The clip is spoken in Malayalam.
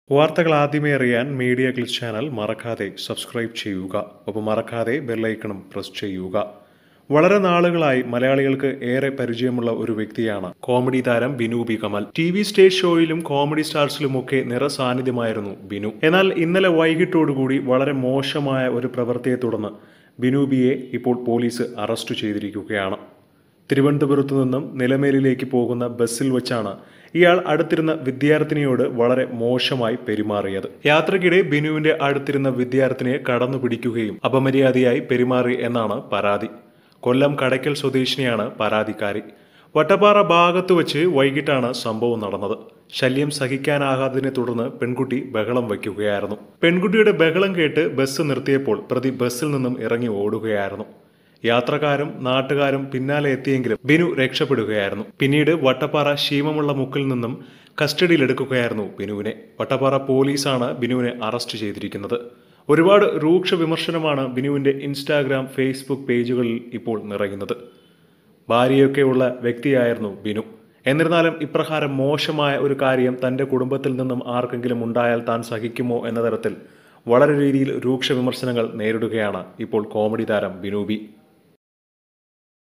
വാർത്തകൾ ആദ്യമേ അറിയാൻ മീഡിയ ക്ലിച്ച് ചാനൽ മറക്കാതെ സബ്സ്ക്രൈബ് ചെയ്യുക ഒപ്പം മറക്കാതെ ബെല്ലൈക്കണും പ്രസ് ചെയ്യുക വളരെ നാളുകളായി മലയാളികൾക്ക് ഏറെ പരിചയമുള്ള ഒരു വ്യക്തിയാണ് കോമഡി താരം Binu B Kamal T V stage ഷോയിലും കോമഡി സ്റ്റാർസിലുമൊക്കെ നിറസാന്നിധ്യമായിരുന്നു ബിനു എന്നാൽ ഇന്നലെ വൈകിട്ടോടുകൂടി വളരെ മോശമായ ഒരു പ്രവൃത്തിയെ തുടർന്ന് ബിനു ബിയെ ഇപ്പോൾ പോലീസ് അറസ്റ്റ് ചെയ്തിരിക്കുകയാണ് തിരുവനന്തപുരത്തു നിന്നും നിലമേലിലേക്ക് പോകുന്ന ബസ്സിൽ വെച്ചാണ് ഇയാൾ അടുത്തിരുന്ന വിദ്യാർത്ഥിനിയോട് വളരെ മോശമായി പെരുമാറിയത് യാത്രക്കിടെ ബിനുവിന്റെ അടുത്തിരുന്ന വിദ്യാർത്ഥിനിയെ കടന്നു പിടിക്കുകയും അപമര്യാദയായി പെരുമാറി എന്നാണ് പരാതി കൊല്ലം കടയ്ക്കൽ സ്വദേശിനിയാണ് പരാതിക്കാരി വട്ടപ്പാറ ഭാഗത്ത് വെച്ച് വൈകിട്ടാണ് സംഭവം നടന്നത് ശല്യം സഹിക്കാനാകാത്തതിനെ തുടർന്ന് പെൺകുട്ടി ബഹളം വയ്ക്കുകയായിരുന്നു പെൺകുട്ടിയുടെ ബഹളം കേട്ട് ബസ് നിർത്തിയപ്പോൾ പ്രതി ബസ്സിൽ നിന്നും ഇറങ്ങി ഓടുകയായിരുന്നു യാത്രക്കാരും നാട്ടുകാരും പിന്നാലെ എത്തിയെങ്കിലും ബിനു രക്ഷപ്പെടുകയായിരുന്നു പിന്നീട് വട്ടപ്പാറ ശീമമുള്ള മുക്കിൽ നിന്നും കസ്റ്റഡിയിലെടുക്കുകയായിരുന്നു ബിനുവിനെ വട്ടപ്പാറ പോലീസാണ് ബിനുവിനെ അറസ്റ്റ് ചെയ്തിരിക്കുന്നത് ഒരുപാട് രൂക്ഷ വിമർശനമാണ് ബിനുവിന്റെ ഇൻസ്റ്റാഗ്രാം ഫേസ്ബുക്ക് പേജുകളിൽ ഇപ്പോൾ നിറയുന്നത് ഭാര്യയൊക്കെയുള്ള വ്യക്തിയായിരുന്നു ബിനു എന്നിരുന്നാലും ഇപ്രകാരം മോശമായ ഒരു കാര്യം തന്റെ കുടുംബത്തിൽ നിന്നും ആർക്കെങ്കിലും ഉണ്ടായാൽ താൻ സഹിക്കുമോ എന്ന തരത്തിൽ വളരെ രീതിയിൽ രൂക്ഷ വിമർശനങ്ങൾ നേരിടുകയാണ് ഇപ്പോൾ കോമഡി താരം ബിനു ബി